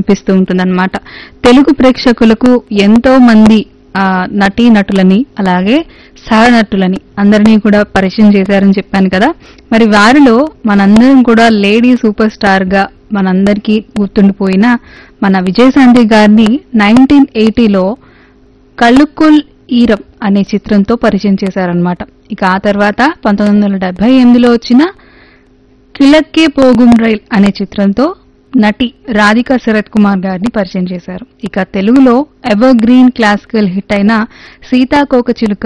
అనిపిస్తూ ఉంటుందన్నమాట తెలుగు ప్రేక్షకులకు ఎంతో మంది ఆ, నటీ నటులని అలాగే సహనటులని అందరినీ కూడా పరిచయం చేశారని చెప్పాను కదా మరి వారిలో మనందరం కూడా లేడీ సూపర్ స్టార్ గా మనందరికీ గుర్తుండిపోయిన మన విజయశాంతి గారిని నైన్టీన్ ఎయిటీలో కళ్ళుక్కుల్ ఈరం అనే చిత్రంతో పరిచయం చేశారనమాట ఇక ఆ తర్వాత పంతొమ్మిది వందల డెబ్బై ఎనిమిదిలో వచ్చిన కిలక్కే పోగుం రైల్ అనే చిత్రంతో నటి రాధికా శరత్ కుమార్ గారిని పరిచయం చేశారు ఇక తెలుగులో ఎవర్ గ్రీన్ క్లాసికల్ హిట్ అయిన సీతాకోక చిలుక